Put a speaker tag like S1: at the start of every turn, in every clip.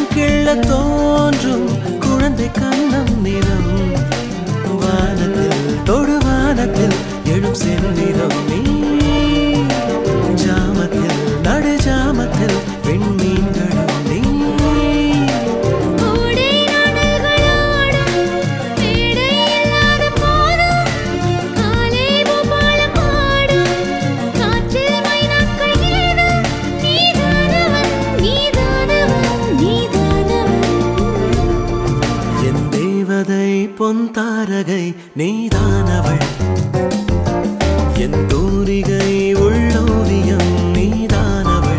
S1: கிள்ள தோன்றும் குழந்தை கண்ணம் நிறம் வானத்தில் தொடுவானத்தில் எழும் செந்நிறம் நீ ஜாமத்தில் நடு ஜாமத்தில் பெண்மீன்களும் நீ
S2: கோடை நாடுகளோடும் மேடை இல்லாத போதும் காலை பூபாலம் பாடும் காற்றில் மைனாக்கள் கீதம் நீதானவன் நீதானவன் நீதானவன்
S1: என் தேவதை பொன் தாரகை நீதானவள் என் தூரிகை உள்ளோவியம் நீதானவள்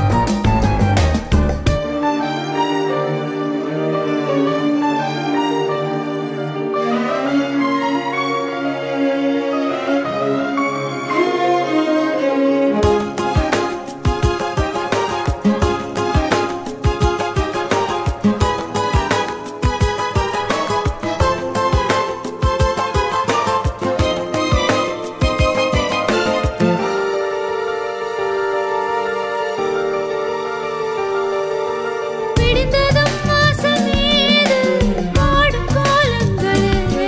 S2: விடிந்ததும் வாசல் மீது பாடும் கோலங்களே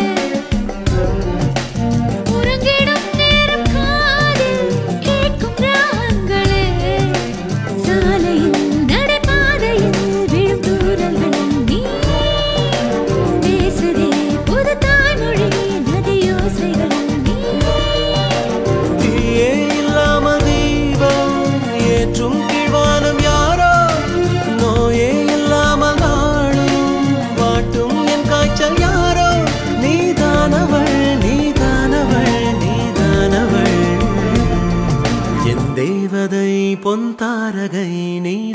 S2: உறங்கிடும் நேரம் காதில் கேட்கும் ராகங்களே சாலையில் நடைபாதையில் விழும் தூரங்கள் நீ பேசுதே புது தாய்மொழி நதியோசைகள் நீ
S1: தீயே இல்லாம தீபம் ஏற்றும் கீழ்வானம் யாரோ நோயே இல்லாமல் வாழும் வாட்டும் என் காய்ச்சல் யாரோ நீதானவள் நீதானவள் நீதானவள் என் தேவதை பொன் தாரகை நீ